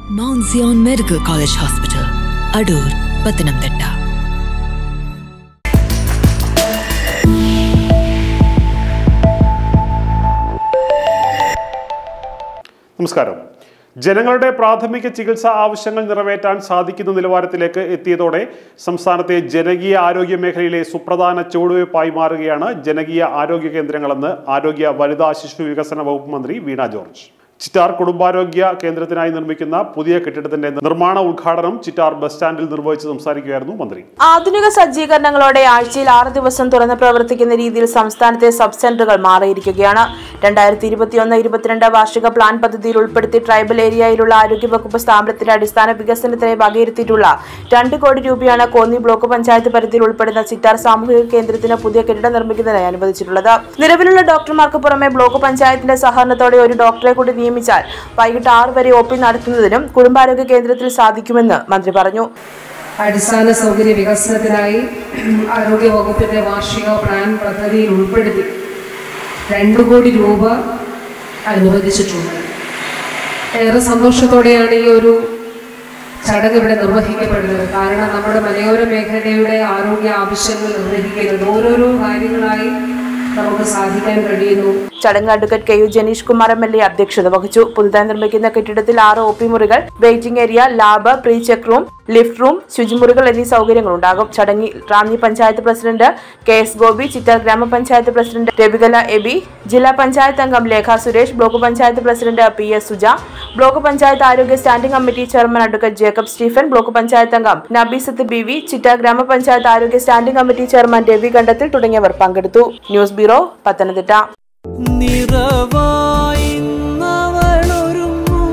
mount Zion medical college hospital Adoor Pathanamthitta നമസ്കാരം ജനങ്ങളുടെ പ്രാഥമിക ചികിത്സാ ആവശ്യങ്ങൾ നിറവേറ്റാൻ സാധിക്കുന്ന നിലവാരത്തിലേക്ക് എത്തിയതോടെ സംസ്ഥാനത്തെ ജനകീയ ആരോഗ്യ മേഖലയിലെ സുപ്രധാന ചുവടുവയ്പായി മാറുകയാണ് ജനകീയ ആരോഗ്യ കേന്ദ്രങ്ങളെന്ന് ആരോഗ്യ വനിതാ ശിശു വികസന വകുപ്പ് മന്ത്രി വീണ ജോർജ് ചിറ്റാർ കുടുംബാരോഗ്യ കേന്ദ്രത്തിനായി നിർമ്മിക്കുന്ന പുതിയ കെട്ടിടത്തിന്റെ നിർമ്മാണ ഉദ്ഘാടനം ചിറ്റാർ ബസ് സ്റ്റാൻഡിൽ നിർവഹിച്ച് സംസാരിക്കുകയായിരുന്നു മന്ത്രി ആധുനിക സജ്ജീകരണങ്ങളോടെ ആഴ്ചയിൽ ആറ് ദിവസം തുറന്ന് പ്രവർത്തിക്കുന്ന രീതിയിൽ സംസ്ഥാനത്തെ സബ് സെന്ററുകൾ മാറിയിരിക്കുകയാണ് രണ്ടായിരത്തി ഇരുപത്തിയൊന്ന് ഇരുപത്തിരണ്ട് വാർഷിക പ്ലാൻ പദ്ധതിയിൽ ഉൾപ്പെടുത്തി ട്രൈബൽ ഏരിയയിലുള്ള ആരോഗ്യവകുപ്പ് സ്ഥാപനത്തിന്റെ അടിസ്ഥാന വികസനത്തിനായി വകയിരുത്തിയിട്ടുള്ള രണ്ട് കോടി രൂപയാണ് കോന്നി ബ്ലോക്ക് പഞ്ചായത്ത് പരിധിയിൽ ഉൾപ്പെടുന്ന ചിറ്റാർ സാമൂഹിക കേന്ദ്രത്തിന് പുതിയ കെട്ടിടം നിർമ്മിക്കുന്നതിനായി അനുവദിച്ചിട്ടുള്ളത് നിലവിലുള്ള ഡോക്ടർമാർക്ക് പുറമെ ബ്ലോക്ക് പഞ്ചായത്തിന്റെ സഹകരണത്തോടെ ഒരു ഡോക്ടറെ കൂടി നിയമിച്ചാൽ വൈകിട്ട് ആറ് വരെ ഒ പി നടത്തുന്നതിനും കുടുംബാരോഗ്യ കേന്ദ്രത്തിൽ സാധിക്കുമെന്ന് മന്ത്രി പറഞ്ഞു അടിസ്ഥാന സൗകര്യ വികസനത്തിനായി ആരോഗ്യ വകുപ്പിന്റെ വാർഷിക പ്ലാൻ പദ്ധതിയിൽ ഉൾപ്പെടുത്തി രണ്ട് കോടി രൂപ അനുവദിച്ചിട്ടുണ്ട് ഏറെ സന്തോഷത്തോടെയാണ് ഈ ഒരു ചടങ്ങ് ഇവിടെ നിർവഹിക്കപ്പെടുന്നത് കാരണം നമ്മുടെ മലയോര മേഖലയുടെ ആരോഗ്യ ആവശ്യങ്ങൾ നിർവഹിക്കുന്നത് ഓരോരോ കാര്യങ്ങളായി നമുക്ക് സാധിക്കാൻ കഴിയുന്നു ചടങ്ങ് advocate K U Janeesh Kumar M L A അധ്യക്ഷത വഹിച്ചു പുതുതായി നിർമ്മിക്കുന്ന കെട്ടിടത്തിൽ ആറ് ഒ പി മുറികൾ waiting area lab pre check room lift room ശുചിമുറികൾ എന്നീ സൗകര്യങ്ങൾ ഉണ്ടാകും ചടങ്ങിൽ Ranni panchayat president K S Gopi Chittar ഗ്രാമപഞ്ചായത്ത് പ്രസിഡന്റ് രവികല എബി ജില്ലാ പഞ്ചായത്ത് അംഗം Lekha Suresh block panchayat president P S Suja block panchayat ആരോഗ്യ standing committee chairman advocate Jacob Stephen block panchayat അംഗം നബീസത്ത് ബി വി ചിറ്റാർ ഗ്രാമപഞ്ചായത്ത് ആരോഗ്യ standing committee chairman Ravi Kandathil തുടങ്ങിയവർ പങ്കെടുത്തു ന്യൂസ് ബ്യൂറോ പത്തനംതിട്ട നിറവായിന്നവളൊരുങ്ങും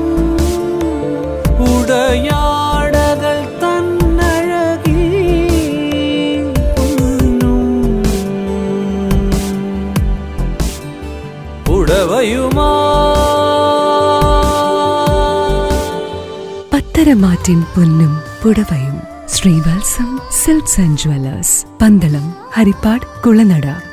ഉടയാടകൾ തന്നഴകി പൊന്നും ഉടവയുമാ പത്തരമാറ്റിൻ പൊന്നും പുടവയും Sreevalsam silks and jewellers Pandalam Haripad Kulanada